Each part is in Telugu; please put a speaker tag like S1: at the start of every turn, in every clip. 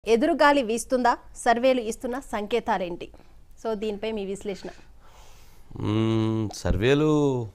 S1: ఎదురుగాలి వీస్తుందా సర్వేలు ఇస్తున్న సంకేతాలేంటి సో దీనిపై మీ విశ్లేషణ
S2: మ్మ్, సర్వేలు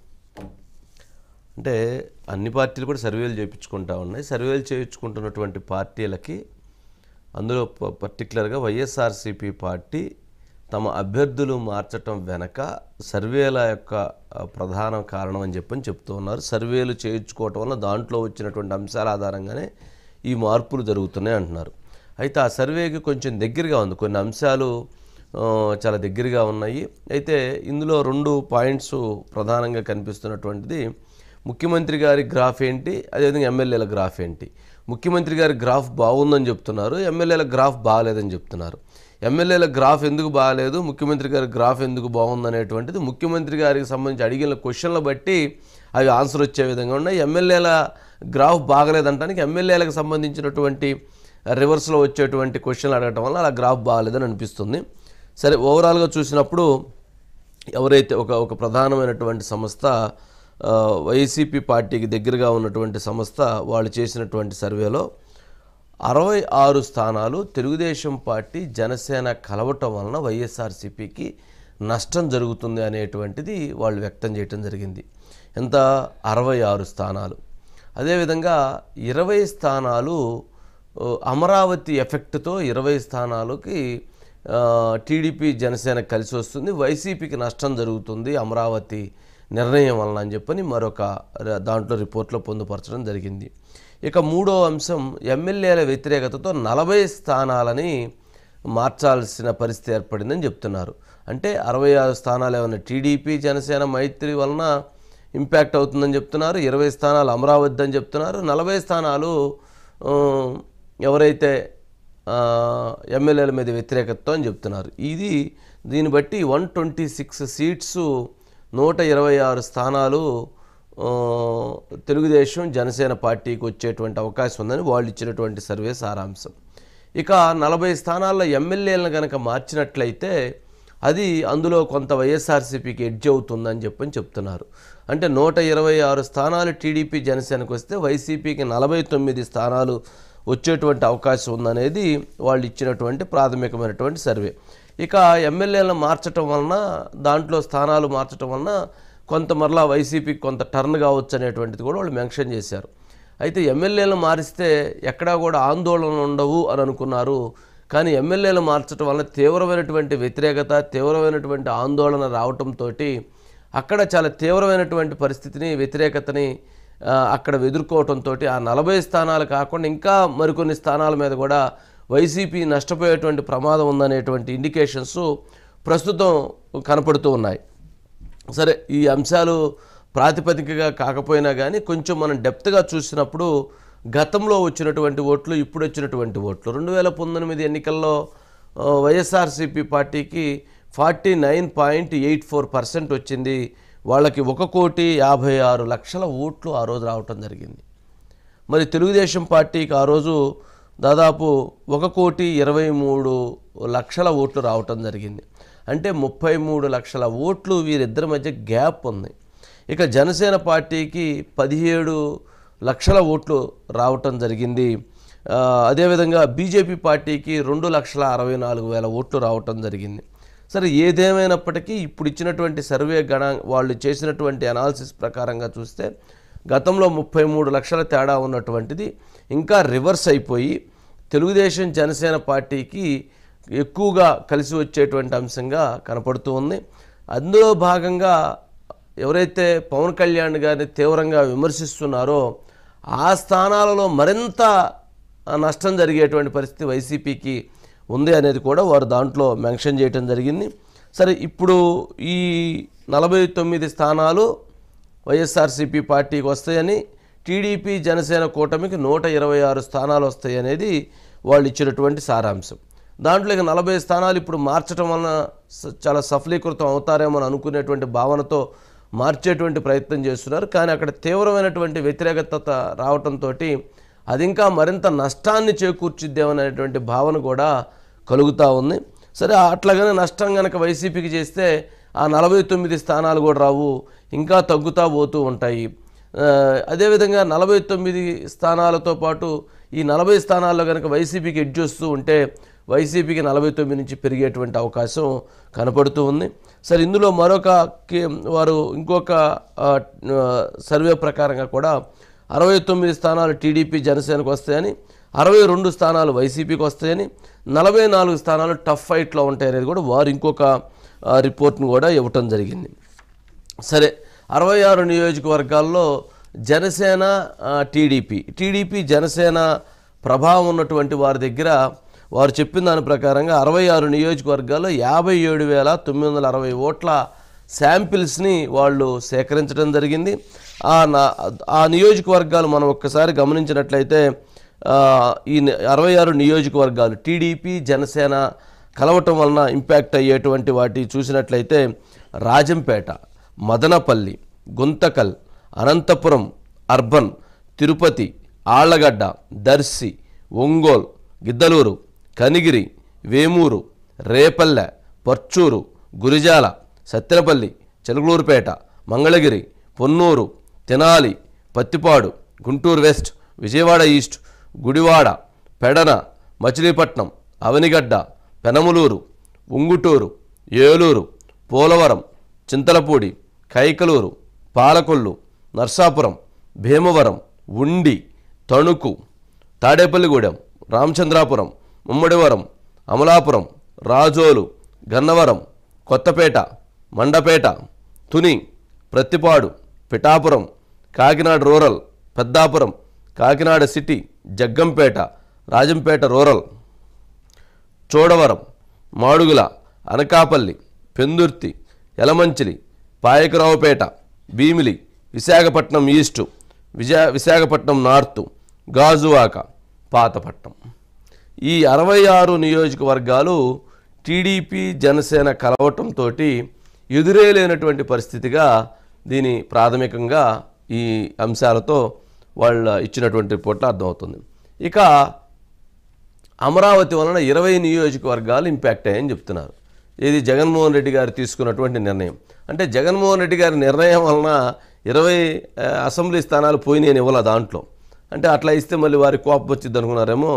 S2: అంటే అన్ని పార్టీలు కూడా సర్వేలు చేయించుకుంటా ఉన్నాయి సర్వేలు చేయించుకుంటున్నటువంటి పార్టీలకి అందులో ప- పర్టికులర్గా వైఎస్ఆర్సీపీ పార్టీ తమ అభ్యర్థులు మార్చటం వెనక సర్వేల యొక్క ఆ, ప్రధాన కారణం అని చెప్పని చెప్తూ ఉన్నారు సర్వేలు చేయించుకోవటం వల్ల దాంట్లో వచ్చినటువంటి అంశాల ఆధారంగానే ఈ మార్పులు జరుగుతున్నాయి అంటున్నారు అయితే ఆ సర్వేకి కొంచెం దగ్గరగా ఉంది కొన్ని అంశాలు ఆ, చాలా దగ్గరగా ఉన్నాయి అయితే ఇందులో రెండు పాయింట్స్ ప్రధానంగా కనిపిస్తున్నటువంటిది ముఖ్యమంత్రి గారి గ్రాఫ్ ఏంటి అదేవిధంగా ఎమ్మెల్యేల గ్రాఫ్ ఏంటి ముఖ్యమంత్రి గారి గ్రాఫ్ బాగుందని చెప్తున్నారు ఎమ్మెల్యేల గ్రాఫ్ బాగాలేదని చెప్తున్నారు ఎమ్మెల్యేల గ్రాఫ్ ఎందుకు బాగాలేదు ముఖ్యమంత్రి గారి గ్రాఫ్ ఎందుకు బాగుందనేటువంటిది ముఖ్యమంత్రి గారికి సంబంధించి అడిగిన క్వశ్చన్ల బట్టి అవి ఆన్సర్ వచ్చే విధంగా ఉన్నాయి ఎమ్మెల్యేల గ్రాఫ్ బాగలేదంటానికి ఎమ్మెల్యేలకు సంబంధించినటువంటి రివర్స్లో వచ్చేటువంటి క్వశ్చన్లు అడగటం వల్ల అలా గ్రాఫ్ బాగాలేదని అనిపిస్తుంది సరే ఓవరాల్గా చూసినప్పుడు ఎవరైతే ఒక ఒక ప్రధానమైనటువంటి సంస్థ ఆ, వైసీపీ పార్టీకి దగ్గరగా ఉన్నటువంటి సంస్థ వాళ్ళు చేసినటువంటి సర్వేలో అరవై ఆరు స్థానాలు తెలుగుదేశం పార్టీ జనసేన కలవటం వలన వైఎస్ఆర్సీపీకి నష్టం జరుగుతుంది అనేటువంటిది వాళ్ళు వ్యక్తం చేయటం జరిగింది ఎంత అరవై ఆరు స్థానాలు అదేవిధంగా ఇరవై స్థానాలు ఓ, అమరావతి ఎఫెక్ట్తో ఇరవై స్థానాలకి ఆ, టీడీపీ జనసేన కలిసి వస్తుంది వైసీపీకి నష్టం జరుగుతుంది అమరావతి నిర్ణయం వలన అని చెప్పని మరొక ర- దాంట్లో రిపోర్ట్లో పొందుపరచడం జరిగింది ఇక మూడో అంశం ఎమ్మెల్యేల వ్యతిరేకతతో నలభై స్థానాలని మార్చాల్సిన పరిస్థితి ఏర్పడిందని చెప్తున్నారు అంటే అరవై ఆరు స్థానాలు ఏమైనా టీడీపీ జనసేన మైత్రి వలన ఇంపాక్ట్ అవుతుందని చెప్తున్నారు ఇరవై స్థానాలు అమరావతి అని చెప్తున్నారు నలభై స్థానాలు ఆ, ఎవరైతే ఆ, ఎమ్మెల్యేల మీద వ్యతిరేకతతో అని చెప్తున్నారు ఇది దీన్ని బట్టి వన్ ట్వంటీ సిక్స్ సీట్స్ నూట ఇరవై ఆరు స్థానాలు ఆ, తెలుగుదేశం జనసేన పార్టీకి వచ్చేటువంటి అవకాశం ఉందని వాళ్ళు ఇచ్చినటువంటి సర్వే సారాంశం ఇక నలభై స్థానాల్లో ఎమ్మెల్యేలను కనుక మార్చినట్లయితే అది అందులో కొంత వైఎస్ఆర్సీపీకి ఎడ్జ్ అవుతుందని చెప్పని చెప్తున్నారు అంటే నూట ఇరవై ఆరు స్థానాలు టీడీపీ జనసేనకు వస్తే వైసీపీకి నలభై తొమ్మిది స్థానాలు వచ్చేటువంటి అవకాశం ఉందనేది వాళ్ళు ఇచ్చినటువంటి ప్రాథమికమైనటువంటి సర్వే ఇక ఎమ్మెల్యేలను మార్చటం వలన దాంట్లో స్థానాలు మార్చటం వలన కొంత మరలా వైసీపీకి కొంత టర్న్ కావచ్చు అనేటువంటిది కూడా వాళ్ళు మెన్షన్ చేశారు అయితే ఎమ్మెల్యేలను మారిస్తే ఎక్కడా కూడా ఆందోళన ఉండవు అని అనుకున్నారు కానీ ఎమ్మెల్యేలు మార్చడం వలన తీవ్రమైనటువంటి వ్యతిరేకత తీవ్రమైనటువంటి ఆందోళన రావటంతో అక్కడ చాలా తీవ్రమైనటువంటి పరిస్థితిని వ్యతిరేకతని ఆ, అక్కడ ఎదుర్కోవటంతో ఆ నలభై స్థానాలు కాకుండా ఇంకా మరికొన్ని స్థానాల మీద కూడా వైసీపీ నష్టపోయేటువంటి ప్రమాదం ఉందనేటువంటి ఇండికేషన్స్ ప్రస్తుతం కనపడుతూ ఉన్నాయి సరే ఈ అంశాలు ప్రాతిపదికగా కాకపోయినా కానీ కొంచెం మనం డెప్త్గా చూసినప్పుడు గతంలో వచ్చినటువంటి ఓట్లు ఇప్పుడు వచ్చినటువంటి ఓట్లు రెండు వేల పంతొమ్మిది ఎన్నికల్లో ఆ, వైఎస్ఆర్సీపీ పార్టీకి forty nine point eight four percent వచ్చింది వాళ్ళకి ఒక కోటి యాభై ఆరు లక్షల ఓట్లు ఆ రోజు రావటం జరిగింది మరి తెలుగుదేశం పార్టీకి ఆ రోజు దాదాపు ఒక కోటి ఇరవై మూడు లక్షల ఓట్లు రావటం జరిగింది అంటే ముప్పై మూడు లక్షల ఓట్లు వీరిద్దరి మధ్య గ్యాప్ ఉంది ఇక జనసేన పార్టీకి పదిహేడు లక్షల ఓట్లు రావటం జరిగింది ఆ, అదేవిధంగా బీజేపీ పార్టీకి రెండు లక్షల అరవై నాలుగు వేల ఓట్లు రావటం జరిగింది సరే ఏదేమైనప్పటికీ ఇప్పుడు ఇచ్చినటువంటి సర్వే గణ వాళ్ళు చేసినటువంటి అనాలిసిస్ ప్రకారంగా చూస్తే గతంలో ముప్పై మూడు లక్షల తేడా ఉన్నటువంటిది ఇంకా రివర్స్ అయిపోయి తెలుగుదేశం జనసేన పార్టీకి ఎక్కువగా కలిసి వచ్చేటువంటి అంశంగా కనపడుతూ ఉంది అందులో భాగంగా ఎవరైతే పవన్ కళ్యాణ్ గారిని తీవ్రంగా విమర్శిస్తున్నారో ఆ స్థానాలలో మరింత ఆ, నష్టం జరిగేటువంటి పరిస్థితి వైసీపీకి ఉంది అనేది కూడా వారు దాంట్లో మెన్షన్ చేయటం జరిగింది సరే ఇప్పుడు ఈ నలభై తొమ్మిది స్థానాలు వైఎస్ఆర్సీపీ పార్టీకి వస్తాయని టీడీపీ జనసేన కూటమికి నూట ఇరవై ఆరు స్థానాలు వస్తాయి అనేది వాళ్ళు ఇచ్చినటువంటి సారాంశం దాంట్లో ఇక నలభై స్థానాలు ఇప్పుడు మార్చడం వలన స- చాలా సఫలీకృతం అవుతారేమో అని అనుకునేటువంటి భావనతో మార్చేటువంటి ప్రయత్నం చేస్తున్నారు కానీ అక్కడ తీవ్రమైనటువంటి వ్యతిరేకత రావటంతో అది ఇంకా మరింత నష్టాన్ని చేకూర్చిద్దేమనేటువంటి భావన కూడా కలుగుతూ ఉంది సరే అట్లాగనే నష్టం కనుక వైసీపీకి చేస్తే ఆ నలభై తొమ్మిది స్థానాలు కూడా రావు ఇంకా తగ్గుతా పోతూ ఉంటాయి ఆ, అదేవిధంగా నలభై తొమ్మిది స్థానాలతో పాటు ఈ నలభై స్థానాల్లో కనుక వైసీపీకి ఎడ్జ్ వస్తూ ఉంటే వైసీపీకి నలభై తొమ్మిది నుంచి పెరిగేటువంటి అవకాశం కనపడుతూ ఉంది సరే ఇందులో మరొక కే- వారు ఇంకొక ఆ, ఆ, సర్వే ప్రకారంగా కూడా అరవై తొమ్మిది స్థానాలు టీడీపీ జనసేనకు వస్తాయని అరవై రెండు స్థానాలు వైసీపీకి వస్తాయని నలభై నాలుగు స్థానాలు టఫ్ ఫైట్లో ఉంటాయనేది కూడా వారు ఇంకొక ఆ, రిపోర్ట్ను కూడా ఇవ్వటం జరిగింది సరే అరవై ఆరు నియోజకవర్గాల్లో జనసేన ఆ, టీడీపీ టీడీపీ జనసేన ప్రభావం ఉన్నటువంటి వారి దగ్గర వారు చెప్పిన దాని ప్రకారంగా అరవై ఆరు నియోజకవర్గాల్లో యాభై ఏడు వేల తొమ్మిది వందల అరవై ఓట్ల శాంపిల్స్ని వాళ్ళు సేకరించడం జరిగింది ఆ నా ఆ నియోజకవర్గాలు మనం ఒక్కసారి గమనించినట్లయితే ఆ, ఈ ని- అరవై ఆరు నియోజకవర్గాలు టీడీపీ జనసేన కలవటం వలన ఇంపాక్ట్ అయ్యేటువంటి వాటి చూసినట్లయితే Rajampet Madanapalle Guntakal Anantapur urban Tirupati Allagadda Darsi Ongole Giddalur Kanigiri Vemuru Repalle Parchur Gurazala Sattenapalle Chilakaluripet Mangalagiri Ponnur Tenali Prathipadu Guntur west Vijayawada east Gudivada Pedana Machilipatnam Avanigadda Penamaluru Unguturu Eluru Polavaram Chintalapudi Kaikaluru Palakollu Narsapuram Bhimavaram Undi Tanuku Tadepalligudem Ramachandrapuram Mummidivaram Amalapuram Razole Gannavaram Kothapeta Mandapeta Tuni Prathipadu Pithapuram Kakinada rural Peddapuram Kakinada city Jaggampeta Rajampet rural Chodavaram Madugula Anakapalli Pendurthi Yelamanchili Payakaraopeta Bheemili Visakhapatnam east Vijaya Visakhapatnam north Gajuwaka Pathapatnam ఈ అరవై ఆరు నియోజకవర్గాలు టీడీపీ జనసేన కలవటంతో ఎదురే లేనటువంటి పరిస్థితిగా దీని ప్రాథమికంగా ఈ అంశాలతో వాళ్ళ ఇచ్చినటువంటి రిపోర్ట్లో అర్థమవుతుంది ఇక అమరావతి వలన ఇరవై నియోజకవర్గాలు ఇంపాక్ట్ అయ్యాయని చెప్తున్నారు ఇది జగన్మోహన్ రెడ్డి గారు తీసుకున్నటువంటి నిర్ణయం అంటే జగన్మోహన్ రెడ్డి గారి నిర్ణయం వలన ఇరవై ఆ, అసెంబ్లీ స్థానాలు పోయినాయని ఇవ్వాల దాంట్లో అంటే అట్లా ఇస్తే మళ్ళీ వారికి కోపం వచ్చింది అనుకున్నారేమో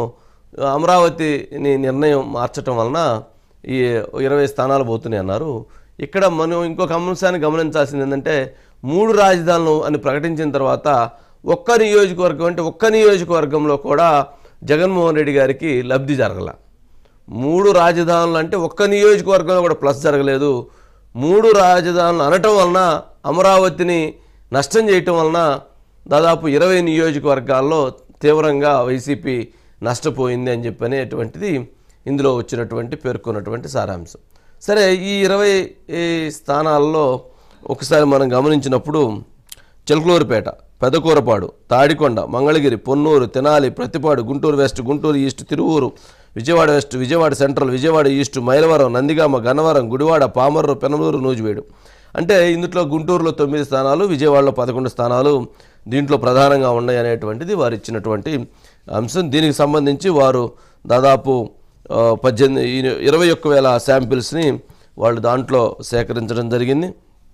S2: అమరావతిని నిర్ణయం మార్చటం వలన ఈ ఇరవై స్థానాలు పోతున్నాయి అన్నారు ఇక్కడ మనం ఇంకొక అంశాన్ని గమనించాల్సింది ఏంటంటే మూడు రాజధానులు అని ప్రకటించిన తర్వాత ఒక్క నియోజకవర్గం అంటే ఒక్క నియోజకవర్గంలో కూడా జగన్మోహన్ రెడ్డి గారికి లబ్ధి జరగల మూడు రాజధానులు అంటే ఒక్క నియోజకవర్గంలో కూడా ప్లస్ జరగలేదు మూడు రాజధానులు అనటం వలన అమరావతిని నష్టం చేయటం వలన దాదాపు ఇరవై నియోజకవర్గాల్లో తీవ్రంగా వైసీపీ నష్టపోయింది అని చెప్పనేటువంటిది ఇందులో వచ్చినటువంటి పేర్కొన్నటువంటి సారాంశం సరే ఈ ఇరవై ఈ స్థానాల్లో ఒకసారి మనం గమనించినప్పుడు Chilakaluripet Pedakurapadu Tadikonda Mangalagiri Ponnur Tenali Prathipadu Guntur west Guntur east Tiruvuru Vijayawada west Vijayawada central Vijayawada east Mylavaram Nandigama Gannavaram Gudivada Pamarru Penamaluru Nuzvid అంటే ఇందులో గుంటూరులో తొమ్మిది స్థానాలు విజయవాడలో పదకొండు స్థానాలు దీంట్లో ప్రధానంగా ఉన్నాయి అనేటువంటిది వారు ఇచ్చినటువంటి అంశం దీనికి సంబంధించి వారు దాదాపు ఆ, పద్దెనిమిది ఈ- ఇరవై ఒక్క వేల శాంపిల్స్ని వాళ్ళు దాంట్లో సేకరించడం జరిగింది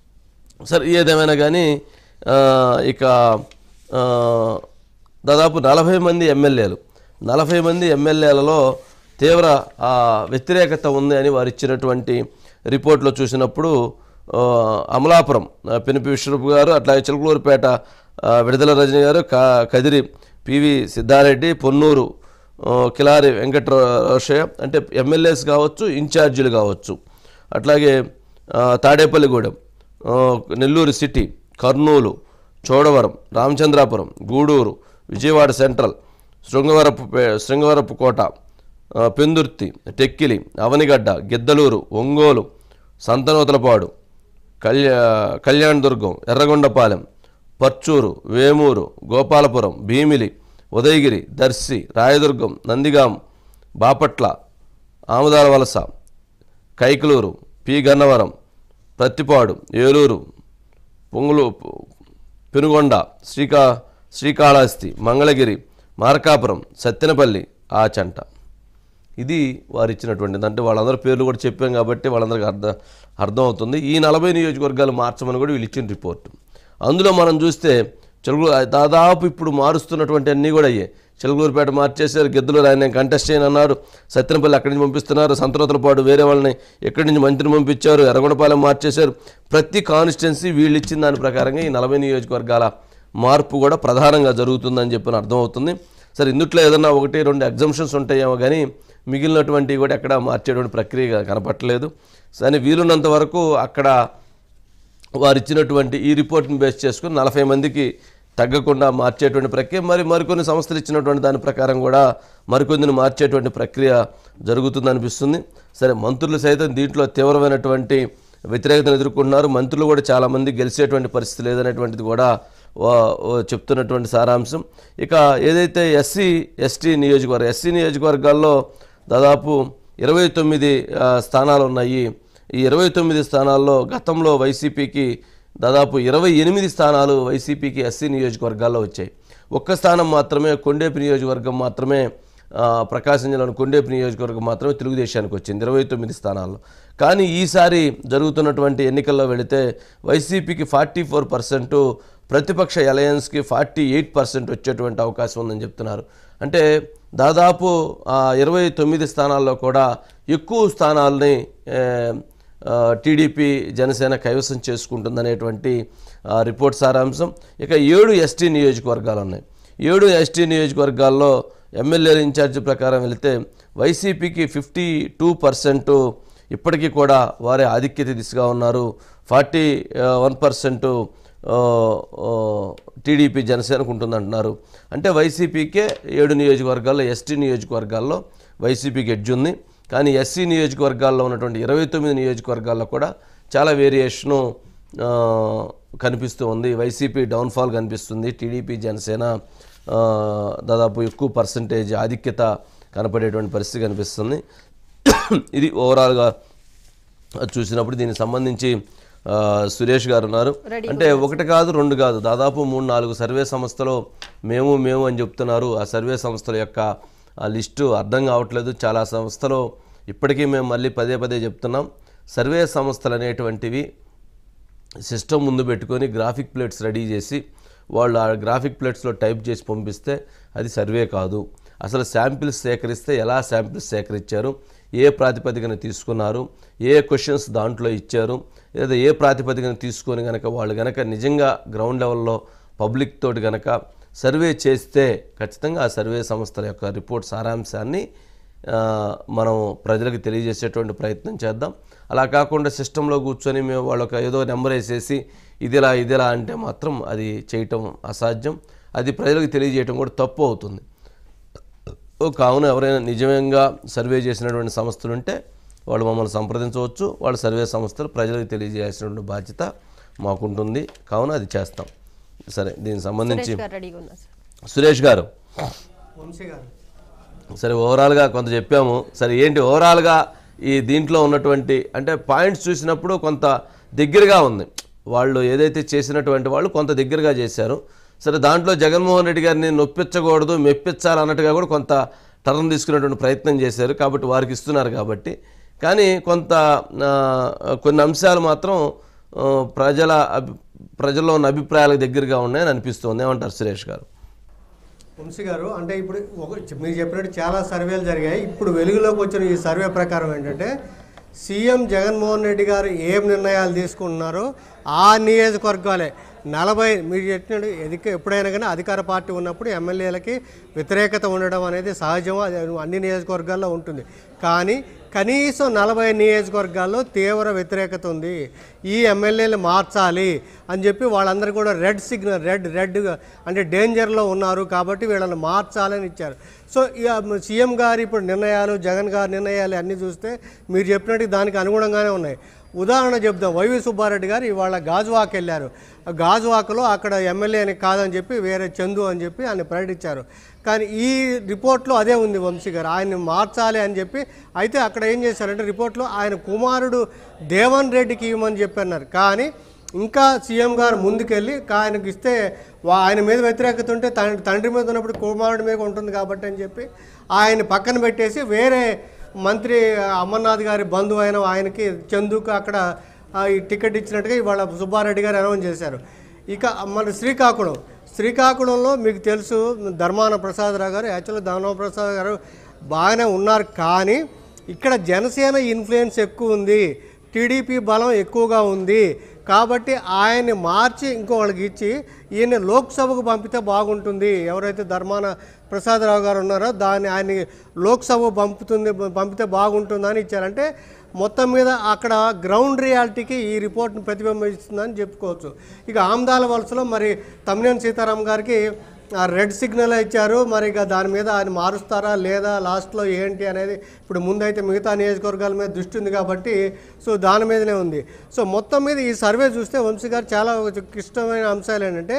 S2: సరే ఏదేమైనా కానీ ఆ, ఇక ఆ, దాదాపు నలభై మంది ఎమ్మెల్యేలు నలభై మంది ఎమ్మెల్యేలలో తీవ్ర ఆ, వ్యతిరేకత ఉంది అని వారు ఇచ్చినటువంటి రిపోర్ట్లో చూసినప్పుడు ఆ, అమలాపురం ఆ, పినిపి విశ్వరూప్ గారు అట్లాగే చిలకలూరుపేట ఆ, విడుదల రజని గారు క కదిరి పివి సిద్ధారెడ్డి పొన్నూరు ఆ, కిలారి వెంకటరోషయ్య అంటే ఎమ్మెల్యేస్ కావచ్చు ఇన్ఛార్జీలు కావచ్చు అట్లాగే ఆ, తాడేపల్లిగూడెం ఆ, నెల్లూరు సిటీ కర్నూలు చోడవరం రామచంద్రాపురం గూడూరు విజయవాడ సెంట్రల్ శృంగవరపు పే- శృంగవరపు కోట ఆ, పెందుర్తి టెక్కిలి అవనిగడ్డ గిద్దలూరు ఒంగోలు సంతనూతలపాడు కళ్యా కళ్యాణదుర్గం ఎర్రగొండపాలెం పర్చూరు వేమూరు గోపాలపురం భీమిలి ఉదయగిరి దర్శి రాయదుర్గం నందిగాం బాపట్ల ఆముదాల వలస కైకలూరు పి గన్నవరం ప్రత్తిపాడు ఏలూరు పొంగులు పెనుగొండ శ్రీకా శ్రీకాళహస్తి మంగళగిరి మార్కాపురం సత్తెనపల్లి ఆచంట ఇది వారు ఇచ్చినటువంటిది అంటే వాళ్ళందరూ పేర్లు కూడా చెప్పాం కాబట్టి వాళ్ళందరికీ అర్థం అర్థమవుతుంది ఈ నలభై నియోజకవర్గాలు మార్చమని కూడా వీళ్ళు ఇచ్చిన రిపోర్ట్ అందులో మనం చూస్తే చెలుగురు దాదాపు ఇప్పుడు మారుస్తున్నటువంటి అన్నీ కూడా అయ్యాయి చిలకలూరుపేట మార్చేశారు గిద్దలూరు ఆయన కంటెస్ట్ చేయని అన్నారు సత్యనపల్లి అక్కడి నుంచి పంపిస్తున్నారు సంతరోతలపాటు వేరే వాళ్ళని ఎక్కడి నుంచి మంత్రిని పంపించారు ఎర్రగొండపాలెం మార్చేశారు ప్రతి కాన్స్టిట్యున్సీ వీళ్ళు ఇచ్చిన దాని ప్రకారంగా ఈ నలభై నియోజకవర్గాల మార్పు కూడా ప్రధానంగా జరుగుతుందని చెప్పి అర్థమవుతుంది సరే ఇందుట్లో ఏదన్నా ఒకటి రెండు ఎగ్జంప్షన్స్ ఉంటాయేమో కానీ మిగిలినటువంటివి కూడా ఎక్కడ మార్చేటువంటి ప్రక్రియ కనపట్టలేదు కానీ వీలున్నంత వరకు అక్కడ వారు ఇచ్చినటువంటి ఈ రిపోర్ట్ని బేస్ చేసుకుని నలభై మందికి తగ్గకుండా మార్చేటువంటి ప్రక్రియ మరి మరికొన్ని సంస్థలు ఇచ్చినటువంటి దాని ప్రకారం కూడా మరికొన్నిని మార్చేటువంటి ప్రక్రియ జరుగుతుంది అనిపిస్తుంది సరే మంత్రులు సైతం దీంట్లో తీవ్రమైనటువంటి వ్యతిరేకతను ఎదుర్కొంటున్నారు మంత్రులు కూడా చాలామంది గెలిచేటువంటి పరిస్థితి లేదనేటువంటిది కూడా వా- వా- చెప్తున్నటువంటి సారాంశం ఇక ఏదైతే ఎస్సీ ఎస్టీ నియోజకవర్గం ఎస్సీ నియోజకవర్గాల్లో దాదాపు ఇరవై తొమ్మిది ఆ, స్థానాలు ఉన్నాయి ఈ ఇరవై తొమ్మిది స్థానాల్లో గతంలో వైసీపీకి దాదాపు ఇరవై ఎనిమిది స్థానాలు వైసీపీకి ఎస్సీ నియోజకవర్గాల్లో వచ్చాయి ఒక్క స్థానం మాత్రమే కొండేపి నియోజకవర్గం మాత్రమే ఆ, ప్రకాశం జిల్లాలోని కొండేపి నియోజకవర్గం మాత్రమే తెలుగుదేశానికి వచ్చింది ఇరవై తొమ్మిది స్థానాల్లో కానీ ఈసారి జరుగుతున్నటువంటి ఎన్నికల్లో వెళితే వైసీపీకి ఫార్టీ ఫోర్ పర్సెంట్ ప్రతిపక్ష అలయన్స్కి ఫార్టీ ఎయిట్ పర్సెంట్ వచ్చేటువంటి అవకాశం ఉందని చెప్తున్నారు అంటే దాదాపు ఆ ఇరవై తొమ్మిది స్థానాల్లో కూడా ఎక్కువ స్థానాలని ఏ, ఆ, టీడీపీ జనసేన కైవసం చేసుకుంటుందనేటువంటి ఆ, రిపోర్ట్ సారాంశం ఇక ఏడు ఎస్టీ నియోజకవర్గాలు ఉన్నాయి ఏడు ఎస్టీ నియోజకవర్గాల్లో ఎమ్మెల్యేల ఇన్ఛార్జ్ ప్రకారం వెళితే వైసీపీకి ఫిఫ్టీ టూ పర్సెంట్ ఇప్పటికీ కూడా వారే ఆధిక్యత దిశగా ఉన్నారు ఫార్టీ వన్ పర్సెంట్ టీడీపీ జనసేనకు ఉంటుందంటున్నారు అంటే వైసీపీకే ఏడు నియోజకవర్గాల్లో ఎస్టీ నియోజకవర్గాల్లో వైసీపీకి ఎడ్జ్ ఉంది కానీ ఎస్సీ నియోజకవర్గాల్లో ఉన్నటువంటి ఇరవై తొమ్మిది నియోజకవర్గాల్లో కూడా చాలా వేరియేషను ఆ, కనిపిస్తూ ఉంది వైసీపీ డౌన్ఫాల్ కనిపిస్తుంది టీడీపీ జనసేన ఆ, దాదాపు ఎక్కువ పర్సంటేజ్ ఆధిక్యత కనపడేటువంటి పరిస్థితి కనిపిస్తుంది ఇది ఓవరాల్గా చూసినప్పుడు దీనికి సంబంధించి ఆ, సురేష్ గారు ఉన్నారు
S1: Ready
S2: అంటే ఒకటి కాదు రెండు కాదు దాదాపు మూడు నాలుగు సర్వే సంస్థలు మేము మేము అని చెప్తున్నారు ఆ సర్వే సంస్థల యొక్క ఆ లిస్టు అర్థం కావట్లేదు చాలా సంస్థలు ఇప్పటికీ మేము మళ్ళీ పదే పదే చెప్తున్నాం సర్వే సంస్థలు అనేటువంటివి సిస్టమ్ ముందు పెట్టుకొని గ్రాఫిక్ ప్లేట్స్ రెడీ చేసి వాళ్ళు ఆ గ్రాఫిక్ ప్లేట్స్లో టైప్ చేసి పంపిస్తే అది సర్వే కాదు అసలు శాంపిల్స్ సేకరిస్తే ఎలా శాంపిల్స్ సేకరించారు ఏ ప్రాతిపదికన తీసుకున్నారు ఏ క్వశ్చన్స్ దాంట్లో ఇచ్చారు లేదా ఏ ప్రాతిపదికన తీసుకొని కనుక వాళ్ళు కనుక నిజంగా గ్రౌండ్ లెవెల్లో పబ్లిక్ తోటి కనుక సర్వే చేస్తే ఖచ్చితంగా ఆ సర్వే సంస్థల యొక్క రిపోర్ట్ సారాంశాన్ని ఆ, మనం ప్రజలకు తెలియజేసేటువంటి ప్రయత్నం చేద్దాం అలా కాకుండా సిస్టంలో కూర్చొని మేము వాళ్ళకి ఏదో నెంబర్ వేసేసి ఇదిలా ఇదిలా అంటే మాత్రం అది చేయటం అసాధ్యం అది ప్రజలకు తెలియజేయటం కూడా తప్పు అవుతుంది ఓ కావున ఎవరైనా నిజంగా సర్వే చేసినటువంటి సంస్థలు ఉంటే వాళ్ళు మమ్మల్ని సంప్రదించవచ్చు వాళ్ళ సర్వే సంస్థలు ప్రజలకు తెలియజేయాల్సినటువంటి బాధ్యత మాకుంటుంది కావున అది చేస్తాం సరే దీనికి సంబంధించి
S1: సురేష్ గారు రెడీగా ఉన్నారు సార్
S2: సురేష్ గారు
S3: వంశీ గారు
S2: సరే ఓవరాల్గా కొంత చెప్పాము సరే ఏంటి ఓవరాల్గా ఈ దీంట్లో ఉన్నటువంటి అంటే పాయింట్స్ చూసినప్పుడు కొంత దగ్గరగా ఉంది వాళ్ళు ఏదైతే చేసినటువంటి వాళ్ళు కొంత దగ్గరగా చేశారు సరే దాంట్లో జగన్మోహన్ రెడ్డి గారిని నొప్పించకూడదు మెప్పించాలి అన్నట్టుగా కూడా కొంత టర్న్ తీసుకునేటువంటి ప్రయత్నం చేశారు కాబట్టి వారికి ఇస్తున్నారు కాబట్టి కానీ కొంత ఆ, కొన్ని అంశాలు మాత్రం ఆ, ప్రజల అభి ప్రజల్లో ఉన్న అభిప్రాయాలకు దగ్గరగా ఉన్నాయని అనిపిస్తుంది ఏమంటారు సురేష్ గారు
S3: వంశీ గారు అంటే ఇప్పుడు ఒక మీరు చెప్పినట్టు చాలా సర్వేలు జరిగాయి ఇప్పుడు వెలుగులోకి వచ్చిన ఈ సర్వే ప్రకారం ఏంటంటే సీఎం జగన్మోహన్ రెడ్డి గారు ఏం నిర్ణయాలు తీసుకుంటున్నారో ఆ నియోజకవర్గాలే నలభై మీరు చెప్పినట్టు ఎదిక ఎప్పుడైనా కానీ అధికార పార్టీ ఉన్నప్పుడు ఎమ్మెల్యేలకి వ్యతిరేకత ఉండడం అనేది సహజం అది అన్ని నియోజకవర్గాల్లో ఉంటుంది కానీ కనీసం నలభై నియోజకవర్గాల్లో తీవ్ర వ్యతిరేకత ఉంది ఈ ఎమ్మెల్యేలు మార్చాలి అని చెప్పి వాళ్ళందరూ కూడా రెడ్ సిగ్నల్ రెడ్ రెడ్ అంటే డేంజర్లో ఉన్నారు కాబట్టి వీళ్ళని మార్చాలని ఇచ్చారు సో ఇక సీఎం గారి ఇప్పుడు నిర్ణయాలు జగన్ గారి నిర్ణయాలు అన్నీ చూస్తే మీరు చెప్పినట్టు దానికి అనుగుణంగానే ఉన్నాయి ఉదాహరణ చెప్దాం వైవి సుబ్బారెడ్డి గారు ఇవాళ గాజువాక్ వెళ్ళారు ఆ గాజువాకలో అక్కడ ఎమ్మెల్యేని కాదని చెప్పి వేరే చందు అని చెప్పి ఆయన ప్రకటించారు కానీ ఈ రిపోర్ట్లో అదే ఉంది వంశీ గారు ఆయన్ని మార్చాలి అని చెప్పి అయితే అక్కడ ఏం చేశారంటే రిపోర్ట్లో ఆయన కుమారుడు దేవన్ రెడ్డికి ఇవ్వమని చెప్పన్నారు కానీ ఇంకా సీఎం గారు ముందుకెళ్ళి ఆయనకి ఇస్తే వా- ఆయన మీద వ్యతిరేకత ఉంటే తండ్రి తండ్రి మీద ఉన్నప్పుడు కుమారుడి మీద ఉంటుంది కాబట్టి అని చెప్పి ఆయన పక్కన పెట్టేసి వేరే మంత్రి అమర్నాథ్ గారి బంధువు అయిన ఆయనకి చందుకు అక్కడ ఆ, ఈ టికెట్ ఇచ్చినట్టుగా ఇవాళ సుబ్బారెడ్డి గారు అనౌన్స్ చేశారు ఇక మన శ్రీకాకుళం శ్రీకాకుళంలో మీకు తెలుసు ధర్మాన ప్రసాదరావు గారు యాక్చువల్గా ధర్మాన ప్రసాద్ గారు బాగానే ఉన్నారు కానీ ఇక్కడ జనసేన ఇన్ఫ్లుయెన్స్ ఎక్కువ ఉంది టీడీపీ బలం ఎక్కువగా ఉంది కాబట్టి ఆయన్ని మార్చి ఇంకోళ్ళకి ఇచ్చి ఈయన లోక్సభకు పంపితే బాగుంటుంది ఎవరైతే ధర్మాన ప్రసాదరావు గారు ఉన్నారో దాన్ని ఆయన్ని లోక్సభ పంపుతుంది పంపితే బాగుంటుందని ఇచ్చారంటే మొత్తం మీద అక్కడ గ్రౌండ్ రియాలిటీకి ఈ రిపోర్ట్ని ప్రతిబింబిస్తుందని చెప్పుకోవచ్చు ఇక ఆమ్దాల వలసలో మరి తమ్మినేని సీతారాం గారికి ఆ రెడ్ సిగ్నల్ ఇచ్చారు మరి ఇక దాని మీద ఆయన మారుస్తారా లేదా లాస్ట్లో ఏంటి అనేది ఇప్పుడు ముందైతే మిగతా నియోజకవర్గాల మీద దృష్టి ఉంది కాబట్టి సో దాని మీదనే ఉంది సో మొత్తం మీద ఈ సర్వే చూస్తే వంశీ గారు చాలా క్లిష్టమైన అంశాలు ఏంటంటే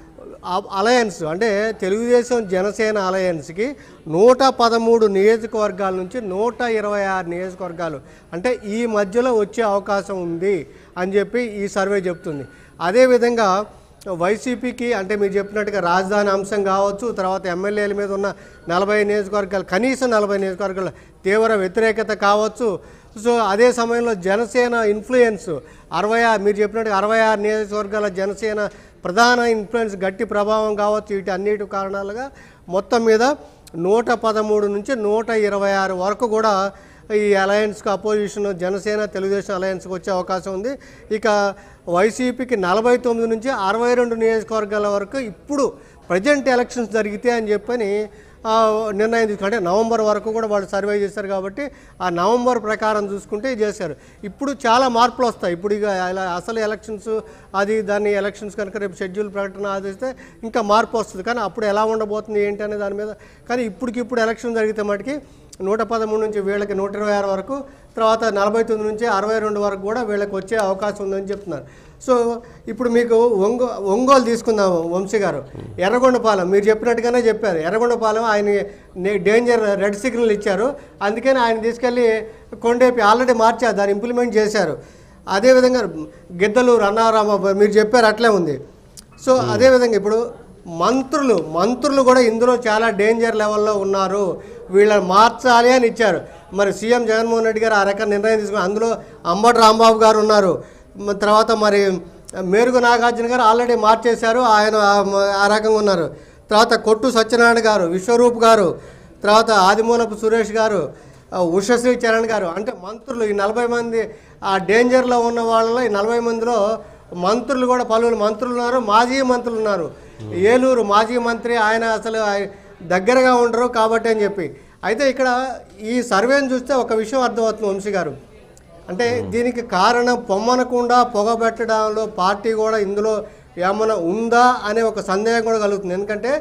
S3: ఆ- అలయన్స్ అంటే తెలుగుదేశం జనసేన అలయన్స్కి నూట పదమూడు నియోజకవర్గాల నుంచి నూట ఇరవై ఆరు నియోజకవర్గాలు అంటే ఈ మధ్యలో వచ్చే అవకాశం ఉంది అని చెప్పి ఈ సర్వే చెప్తుంది అదేవిధంగా వైసీపీకి అంటే మీరు చెప్పినట్టుగా రాజధాని అంశం కావచ్చు తర్వాత ఎమ్మెల్యేల మీద ఉన్న నలభై నియోజకవర్గాలు కనీసం నలభై నియోజకవర్గాల తీవ్ర వ్యతిరేకత కావచ్చు సో అదే సమయంలో జనసేన ఇన్ఫ్లుయెన్స్ అరవై ఆరు మీరు చెప్పినట్టు అరవై ఆరు నియోజకవర్గాల జనసేన ప్రధాన ఇన్ఫ్లుయెన్స్ గట్టి ప్రభావం కావచ్చు వీటి అన్నిటి కారణాలుగా మొత్తం మీద నూట పదమూడు నుంచి నూట ఇరవై ఆరు వరకు కూడా ఈ అలయన్స్కి అపోజిషన్ జనసేన తెలుగుదేశం అలయన్స్కి వచ్చే అవకాశం ఉంది ఇక వైసీపీకి నలభై తొమ్మిది నుంచి అరవై రెండు నియోజకవర్గాల వరకు ఇప్పుడు ప్రజెంట్ ఎలక్షన్స్ జరిగితే అని చెప్పని ఆ, నిర్ణయం తీసుకుంటే నవంబర్ వరకు కూడా వాళ్ళు సర్వే చేశారు కాబట్టి ఆ నవంబర్ ప్రకారం చూసుకుంటే ఇది చేశారు ఇప్పుడు చాలా మార్పులు వస్తాయి ఇప్పుడు ఇక ఇలా అసలు ఎలక్షన్స్ అది దాన్ని ఎలక్షన్స్ కనుక రేపు షెడ్యూల్ ప్రకటన ఆదేస్తే ఇంకా మార్పు వస్తుంది కానీ అప్పుడు ఎలా ఉండబోతుంది ఏంటి అనే దాని మీద కానీ ఇప్పటికిప్పుడు ఎలక్షన్ జరిగితే మటుకి నూట పదమూడు నుంచి వీళ్ళకి నూట ఇరవై ఆరు వరకు తర్వాత నలభై తొమ్మిది నుంచి అరవై రెండు వరకు కూడా వీళ్ళకి వచ్చే అవకాశం ఉందని చెప్తున్నారు సో ఇప్పుడు మీకు ఒంగో ఒంగోలు తీసుకుందాము వంశీ గారు ఎర్రగొండపాలెం మీరు చెప్పినట్టుగానే చెప్పారు ఎర్రగొండపాలెం ఆయన నే- డేంజర్ రెడ్ సిగ్నల్ ఇచ్చారు అందుకని ఆయన తీసుకెళ్ళి కొండేపి ఆల్రెడీ మార్చారు దాన్ని ఇంప్లిమెంట్ చేశారు అదేవిధంగా గిద్దలూరు అన్నారామ మీరు చెప్పారు అట్లే ఉంది సో అదేవిధంగా ఇప్పుడు మంత్రులు మంత్రులు కూడా ఇందులో చాలా డేంజర్ లెవెల్లో ఉన్నారు వీళ్ళని మార్చాలి అని ఇచ్చారు మరి సీఎం జగన్మోహన్ రెడ్డి గారు ఆ రకం నిర్ణయం తీసుకుని అందులో అంబటి రాంబాబు గారు ఉన్నారు మ- తర్వాత మరి మేరుగు నాగార్జున గారు ఆల్రెడీ మార్చేశారు ఆయన ఆ- ఆ రకంగా ఉన్నారు తర్వాత కొట్టు సత్యనారాయణ గారు విశ్వరూప్ గారు తర్వాత ఆదిమూలపు సురేష్ గారు ఆ, ఉషశ్రీ చరణ్ గారు అంటే మంత్రులు ఈ నలభై మంది ఆ డేంజర్లో ఉన్న వాళ్ళలో ఈ నలభై మందిలో మంత్రులు కూడా పలువురు మంత్రులు ఉన్నారు మాజీ మంత్రులు ఉన్నారు ఏలూరు మాజీ మంత్రి ఆయన అసలు ఆయ- దగ్గరగా ఉండరు కాబట్టి అని చెప్పి అయితే ఇక్కడ ఈ సర్వేని చూస్తే ఒక విషయం అర్థమవుతుంది వంశీ గారు అంటే దీనికి కారణం పొమ్మనకుండా పొగబెట్టడంలో పార్టీ కూడా ఇందులో ఏమైనా ఉందా అనే ఒక సందేహం కూడా కలుగుతుంది ఎందుకంటే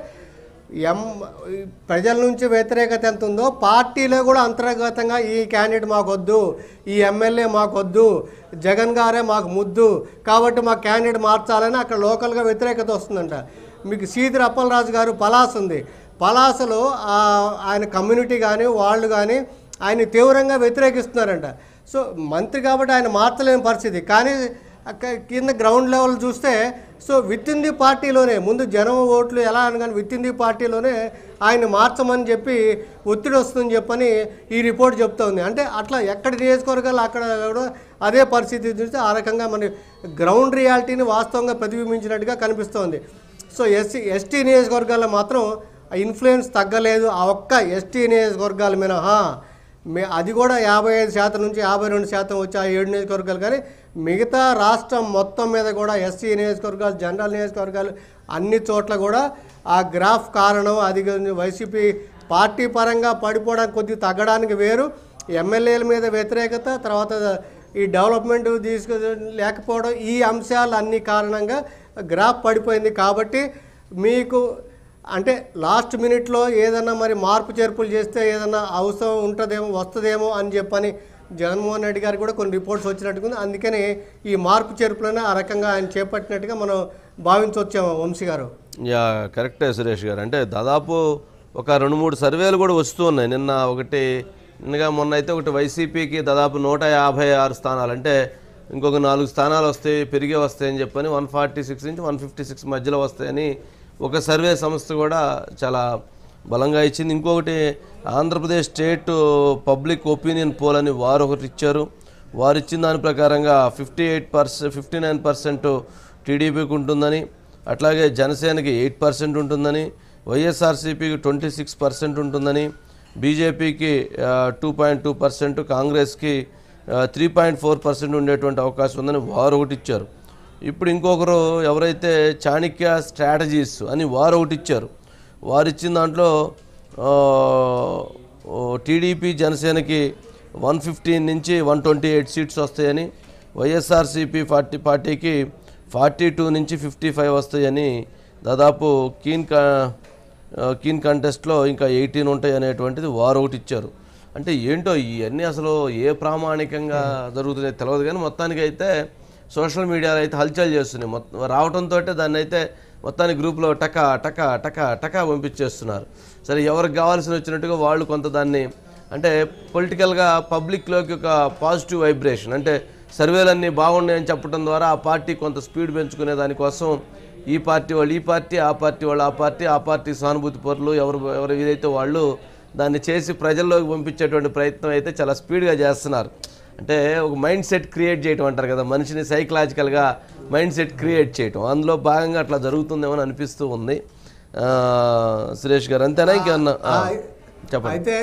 S3: ఎం ఈ ప్రజల నుంచి వ్యతిరేకత ఎంత ఉందో పార్టీలో కూడా అంతర్గతంగా ఈ క్యాండిడేట్ మాకొద్దు ఈ ఎమ్మెల్యే మాకొద్దు జగన్ గారే మాకు ముద్దు కాబట్టి మా క్యాండిడేట్ మార్చాలని అక్కడ లోకల్గా వ్యతిరేకత వస్తుందంట మీకు సీదిరి అప్పలరాజు గారు పలాస్ ఉంది పలాసలో ఆ, ఆయన కమ్యూనిటీ కానీ వాళ్ళు కానీ ఆయన తీవ్రంగా వ్యతిరేకిస్తున్నారంట సో మంత్రి కాబట్టి ఆయన మార్చలేని పరిస్థితి కానీ అక్క కింద గ్రౌండ్ లెవెల్ చూస్తే సో విత్ ఇన్ ది పార్టీలోనే ముందు జనం ఓట్లు ఎలా అని కానీ విత్ ఇన్ ది పార్టీలోనే ఆయన మార్చమని చెప్పి ఒత్తిడి వస్తుందని చెప్పని ఈ రిపోర్ట్ చెప్తా ఉంది అంటే అట్లా ఎక్కడ నియోజకవర్గాలు అక్కడ కూడా అదే పరిస్థితి చూస్తే ఆ రకంగా మన గ్రౌండ్ రియాలిటీని వాస్తవంగా ప్రతిబింబించినట్టుగా కనిపిస్తోంది సో ఎస్సీ ఎస్టీ నియోజకవర్గాల్లో మాత్రం ఆ ఇన్ఫ్లుయెన్స్ తగ్గలేదు ఆ ఒక్క ఎస్టీ నియోజకవర్గాల మినహా మే అది కూడా యాభై ఐదు శాతం నుంచి యాభై రెండు శాతం వచ్చి ఆ ఏడు నియోజకవర్గాలు కానీ మిగతా రాష్ట్రం మొత్తం మీద కూడా ఎస్సీ నియోజకవర్గాలు జనరల్ నియోజకవర్గాలు అన్ని చోట్ల కూడా ఆ గ్రాఫ్ కారణం అది కొంచెం వైసీపీ పార్టీ పరంగా పడిపోవడానికి కొద్దిగా తగ్గడానికి వేరు ఎమ్మెల్యేల మీద వ్యతిరేకత తర్వాత ఈ డెవలప్మెంట్ తీసుకు లేకపోవడం ఈ అంశాలు అన్ని కారణంగా గ్రాఫ్ పడిపోయింది కాబట్టి మీకు అంటే లాస్ట్ మినిట్లో ఏదన్నా మరి మార్పు చేర్పులు చేస్తే ఏదన్నా అవసరం ఉంటుందేమో వస్తుందేమో అని చెప్పని జగన్మోహన్ రెడ్డి గారికి కూడా కొన్ని రిపోర్ట్స్ వచ్చినట్టుగా ఉంది అందుకని ఈ మార్పు చేర్పులను ఆ రకంగా ఆయన చేపట్టినట్టుగా మనం భావించవచ్చాము వంశీ గారు
S2: యా కరెక్టే సురేష్ గారు అంటే దాదాపు ఒక రెండు మూడు సర్వేలు కూడా వస్తూ ఉన్నాయి నిన్న ఒకటి నిన్నగా మొన్న అయితే ఒకటి వైసీపీకి దాదాపు నూట యాభై ఆరు స్థానాలు అంటే ఇంకొక నాలుగు స్థానాలు వస్తాయి పెరిగే వస్తాయని చెప్పని వన్ ఫార్టీ సిక్స్ నుంచి వన్ ఫిఫ్టీ సిక్స్ మధ్యలో వస్తాయని ఒక సర్వే సంస్థ కూడా చాలా బలంగా ఇచ్చింది ఇంకొకటి Andhra Pradesh state public opinion poll అని వారు ఒకటి ఇచ్చారు వారు ఇచ్చిన దాని ప్రకారంగా fifty eight percent fifty nine percent టీడీపీకి ఉంటుందని అట్లాగే జనసేనకి ఎయిట్ పర్సెంట్ ఉంటుందని వైఎస్ఆర్సీపీకి ట్వంటీ సిక్స్ పర్సెంట్ ఉంటుందని బీజేపీకి టూ పాయింట్ టూ పర్సెంట్ కాంగ్రెస్కి త్రీ పాయింట్ ఫోర్ పర్సెంట్ ఉండేటువంటి అవకాశం ఉందని వారు ఒకటి ఇచ్చారు ఇప్పుడు ఇంకొకరు ఎవరైతే చాణక్య స్ట్రాటజీస్ అని వారు ఒకటి ఇచ్చారు వారు ఇచ్చిన దాంట్లో టీడీపీ జనసేనకి వన్ ఫిఫ్టీన్ నుంచి వన్ ట్వంటీ ఎయిట్ సీట్స్ వస్తాయని వైఎస్ఆర్సీపీ పార్టీ పార్టీకి ఫార్టీ టూ నుంచి ఫిఫ్టీ ఫైవ్ వస్తాయని దాదాపు కీన్ కా ఆ, కీన్ కంటెస్ట్లో ఇంకా ఎయిటీన్ ఉంటాయి అనేటువంటిది వారు ఒకటి ఇచ్చారు అంటే ఏంటో ఇవన్నీ అసలు ఏ ప్రామాణికంగా జరుగుతున్నాయో తెలియదు కానీ మొత్తానికి అయితే సోషల్ మీడియాలో అయితే హల్చల్ చేస్తున్నాయి మొత్తం రావడంతో దాన్ని అయితే మొత్తానికి గ్రూప్లో టకా టకా టకా టకా పంపించేస్తున్నారు సరే ఎవరికి కావాల్సిన వచ్చినట్టుగా వాళ్ళు కొంత దాన్ని అంటే పొలిటికల్గా పబ్లిక్లోకి ఒక పాజిటివ్ వైబ్రేషన్ అంటే సర్వేలన్నీ బాగున్నాయని చెప్పడం ద్వారా ఆ పార్టీ కొంత స్పీడ్ పెంచుకునే దానికోసం ఈ పార్టీ వాళ్ళు ఈ పార్టీ ఆ పార్టీ వాళ్ళు ఆ పార్టీ ఆ పార్టీ సానుభూతి పరులు ఎవరు ఎవరు ఏదైతే వాళ్ళు దాన్ని చేసి ప్రజల్లోకి పంపించేటువంటి ప్రయత్నం అయితే చాలా స్పీడ్గా చేస్తున్నారు అంటే ఒక మైండ్ సెట్ క్రియేట్ చేయటం అంటారు కదా మనిషిని సైకలాజికల్గా మైండ్ సెట్ క్రియేట్ చేయటం అందులో భాగంగా అట్లా జరుగుతుందేమో అని అనిపిస్తూ ఉంది ఆ, సురేష్ గారు అంతేనా ఇంకేమన్నా ఆ, చెప్పండి
S3: అయితే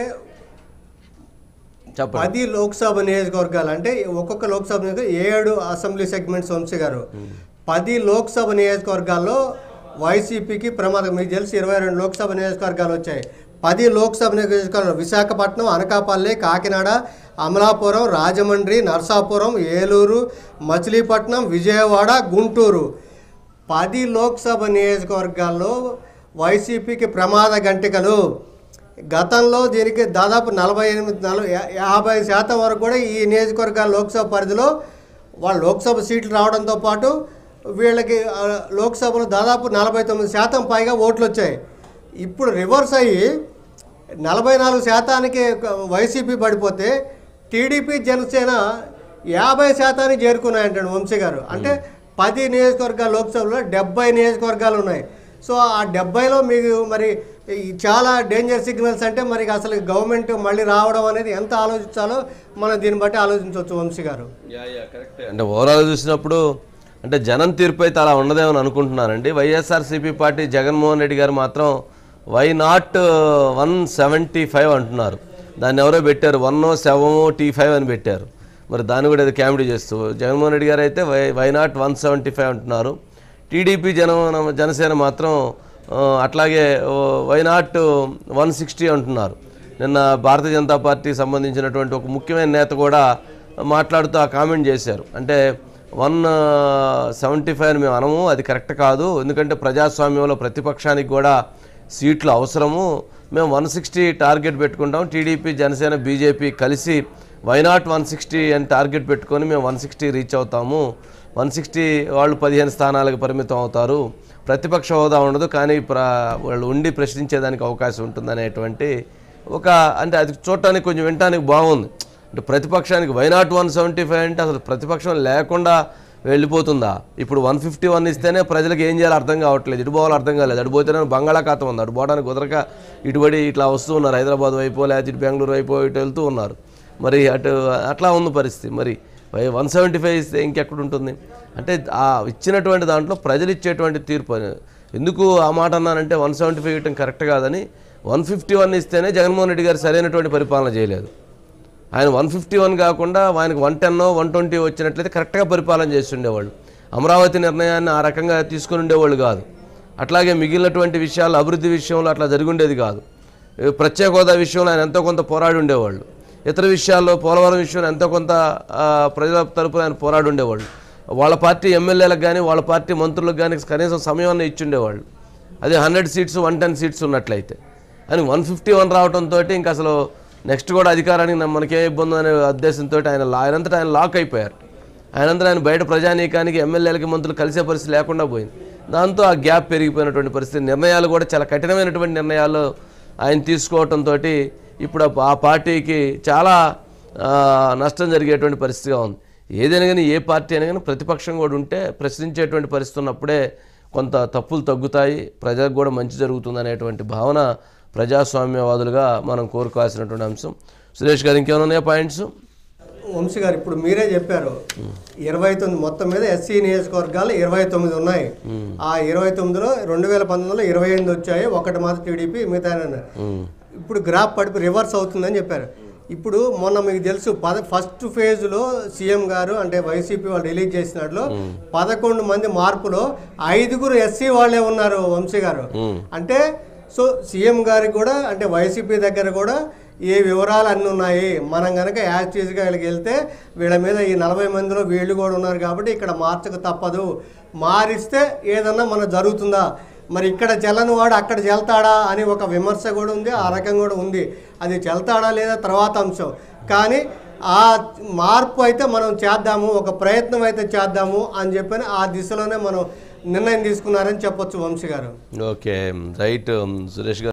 S2: చెప్పండి
S3: పది లోక్సభ నియోజకవర్గాలు అంటే ఒక్కొక్క లోక్సభ నియోజకవర్గం ఏడు అసెంబ్లీ సెగ్మెంట్స్ వంశీ గారు పది లోక్సభ నియోజకవర్గాల్లో వైసీపీకి ప్రమాదం మీకు తెలిసి ఇరవై రెండు లోక్సభ నియోజకవర్గాలు వచ్చాయి పది లోక్సభ నియోజకవర్గాలు విశాఖపట్నం అనకాపల్లి కాకినాడ అమలాపురం రాజమండ్రి నర్సాపురం ఏలూరు మచిలీపట్నం విజయవాడ గుంటూరు పది లోక్సభ నియోజకవర్గాల్లో వైసీపీకి ప్రమాద గంటికలు గతంలో దీనికి దాదాపు నలభై ఎనిమిది నలభై యా- యాభై శాతం వరకు కూడా ఈ నియోజకవర్గాల లోక్సభ పరిధిలో వాళ్ళ లోక్సభ సీట్లు రావడంతో పాటు వీళ్ళకి ఆ, లోక్సభలో దాదాపు నలభై తొమ్మిది శాతం పైగా ఓట్లు వచ్చాయి ఇప్పుడు రివర్స్ అయ్యి నలభై నాలుగు శాతానికి ఒక వైసీపీ పడిపోతే టీడీపీ జనసేన యాభై శాతానికి చేరుకున్నాయంటాడు వంశీ గారు అంటే పది నియోజకవర్గాలు లోక్సభలో డెబ్బై నియోజకవర్గాలు ఉన్నాయి సో ఆ డెబ్బైలో మీకు మరి ఈ చాలా డేంజర్ సిగ్నల్స్ అంటే మరి అసలు గవర్నమెంట్ మళ్ళీ రావడం అనేది ఎంత ఆలోచించాలో మనం దీన్ని బట్టి ఆలోచించవచ్చు వంశీ గారు
S2: అంటే ఓవరాల్ చూసినప్పుడు అంటే జనం తీర్పు అయితే అలా ఉండదేమని అనుకుంటున్నానండి వైఎస్ఆర్సీపీ పార్టీ జగన్మోహన్ రెడ్డి గారు మాత్రం why not one seventy five అంటున్నారు దాన్ని ఎవరో పెట్టారు వన్ సెవెన్ టీ ఫైవ్ అని పెట్టారు మరి దాన్ని కూడా ఏదో కామెడీ చేస్తూ జగన్మోహన్ రెడ్డి గారు అయితే why why not one seventy five అంటున్నారు టీడీపీ జన జనసేన మాత్రం ఆ, అట్లాగే వై నాట్ వన్ సిక్స్టీ అంటున్నారు నిన్న భారతీయ జనతా పార్టీ సంబంధించినటువంటి ఒక ముఖ్యమైన నేత కూడా మాట్లాడుతూ ఆ కామెంట్ చేశారు అంటే వన్ సెవెంటీ ఫైవ్ మేము అనము అది కరెక్ట్ కాదు ఎందుకంటే ప్రజాస్వామ్యంలో ప్రతిపక్షానికి కూడా సీట్లు అవసరము మేము వన్ సిక్స్టీ టార్గెట్ పెట్టుకుంటాం టీడీపీ జనసేన బీజేపీ కలిసి వైనాట్ వన్ సిక్స్టీ అని టార్గెట్ పెట్టుకొని మేము వన్ సిక్స్టీ రీచ్ అవుతాము వన్ సిక్స్టీ వాళ్ళు పదిహేను స్థానాలకు పరిమితం అవుతారు ప్రతిపక్ష హోదా ఉండదు కానీ ప్ర వాళ్ళు ఉండి ప్రశ్నించేదానికి అవకాశం ఉంటుందనేటువంటి ఒక అంటే అది చూడటానికి కొంచెం వినటానికి బాగుంది అంటే ప్రతిపక్షానికి వైనాట్ వన్ సెవెంటీ ఫైవ్ అంటే అసలు ప్రతిపక్షం లేకుండా వెళ్ళిపోతుందా ఇప్పుడు వన్ ఫిఫ్టీ వన్ ఇస్తేనే ప్రజలకు ఏం చేయాలో అర్థం కావట్లేదు ఇటు పోవాలో అర్థం కాలేదు అటు పోతేనే బంగాళాఖాతం ఉంది అటు పోవడానికి కుదరక ఇటుబడి ఇట్లా వస్తూ ఉన్నారు హైదరాబాద్ వైపు లేకపోతే ఇటు బెంగళూరు వైపు ఇటు వెళ్తూ ఉన్నారు మరి అటు అట్లా ఉంది పరిస్థితి మరి వన్ సెవెంటీ ఫైవ్ ఇస్తే ఇంకెక్కడ ఉంటుంది అంటే ఆ ఇచ్చినటువంటి దాంట్లో ప్రజలు ఇచ్చేటువంటి తీర్పు అని. ఎందుకు ఆ మాట అన్నానంటే వన్ సెవెంటీ ఫైవ్ ఇవ్వటం కరెక్ట్ కాదని వన్ ఫిఫ్టీ వన్ ఇస్తేనే జగన్మోహన్ రెడ్డి గారు సరైనటువంటి పరిపాలన చేయలేదు ఆయన వన్ ఫిఫ్టీ వన్ కాకుండా ఆయనకు వన్ టెన్ వన్ ట్వంటీ వచ్చినట్లయితే కరెక్ట్గా పరిపాలన చేసి ఉండేవాళ్ళు అమరావతి నిర్ణయాన్ని ఆ రకంగా తీసుకుని ఉండేవాళ్ళు కాదు అట్లాగే మిగిలినటువంటి విషయాలు అభివృద్ధి విషయంలో అట్లా జరిగి ఉండేది కాదు ఏ ప్రత్యేక హోదా విషయంలో ఆయన ఎంతో కొంత పోరాడి ఉండేవాళ్ళు ఇతర విషయాల్లో పోలవరం విషయంలో ఎంతో కొంత ఆ, ప్రజల తరపున ఆయన పోరాడి ఉండేవాళ్ళు వాళ్ళ పార్టీ ఎమ్మెల్యేలకు కానీ వాళ్ళ పార్టీ మంత్రులకు కానీ కనీసం సమయం ఇచ్చి ఉండేవాళ్ళు అదే hundred seats one ten seats ఉన్నట్లయితే అని వన్ ఫిఫ్టీ వన్ రావడంతో ఇంకా అసలు నెక్స్ట్ కూడా అధికారానికి న- మనకే ఇబ్బంది అనే ఉద్దేశంతో ఆయన లా- ఆయనంతటా ఆయన లాక్ అయిపోయారు ఆయనంతటా ఆయన బయట ప్రజానీకానికి ఎమ్మెల్యేలకి మంత్రులు కలిసే పరిస్థితి లేకుండా పోయింది దాంతో ఆ గ్యాప్ పెరిగిపోయినటువంటి పరిస్థితి నిర్ణయాలు కూడా చాలా కఠినమైనటువంటి నిర్ణయాలు ఆయన తీసుకోవడంతో ఇప్పుడు ఆ- ఆ పార్టీకి చాలా ఆ, నష్టం జరిగేటువంటి పరిస్థితిగా ఉంది ఏదైనా కానీ ఏ పార్టీ అయినా కానీ ప్రతిపక్షం కూడా ఉంటే ప్రశ్నించేటువంటి పరిస్థితి ఉన్నప్పుడే కొంత తప్పులు తగ్గుతాయి ప్రజలకు కూడా మంచి జరుగుతుంది అనేటువంటి భావన ప్రజాస్వామ్యవాదులుగా మనం కోరుకోవాల్సినటువంటి అంశం సురేష్ గారు ఇంకేమైనా ఉన్నాయా పాయింట్స్
S3: వంశీ గారు ఇప్పుడు మీరే చెప్పారు ఇరవై తొమ్మిది మొత్తం మీద ఎస్సీ నియోజకవర్గాలు ఇరవై తొమ్మిది ఉన్నాయి ఆ ఇరవై తొమ్మిదిలో రెండు వేల పంతొమ్మిదిలో ఇరవై ఎనిమిది వచ్చాయి ఒకటి మాత్రం టీడీపీ మిగతా ఇప్పుడు గ్రాఫ్ పడిపి రివర్స్ అవుతుందని చెప్పారు ఇప్పుడు మొన్న మీకు తెలుసు పద ఫస్ట్ ఫేజ్లో సీఎం గారు అంటే వైసీపీ వాళ్ళు రిలీజ్ చేసినట్లు పదకొండు మంది మార్పులో ఐదుగురు ఎస్సీ వాళ్ళే ఉన్నారు వంశీ గారు అంటే సో సీఎం గారికి కూడా అంటే వైసీపీ దగ్గర కూడా ఏ వివరాలు అన్నీ ఉన్నాయి మనం కనుక యాక్టివ్గా వీళ్ళకి వెళ్తే వీళ్ళ మీద ఈ నలభై మందిలో వీళ్ళు కూడా ఉన్నారు కాబట్టి ఇక్కడ మార్చక తప్పదు మారిస్తే ఏదన్నా మన జరుగుతుందా మరి ఇక్కడ చెల్లని వాడు అక్కడ చెల్తాడా అని ఒక విమర్శ కూడా ఉంది ఆ రకం కూడా ఉంది అది చెల్తాడా లేదా తర్వాత అంశం కానీ ఆ మార్పు అయితే మనం చేద్దాము ఒక ప్రయత్నం అయితే చేద్దాము అని చెప్పని ఆ దిశలోనే మనం నిర్ణయం తీసుకున్నారని చెప్పొచ్చు వంశీ గారు
S2: ఓకే రైట్ సురేష్ గారు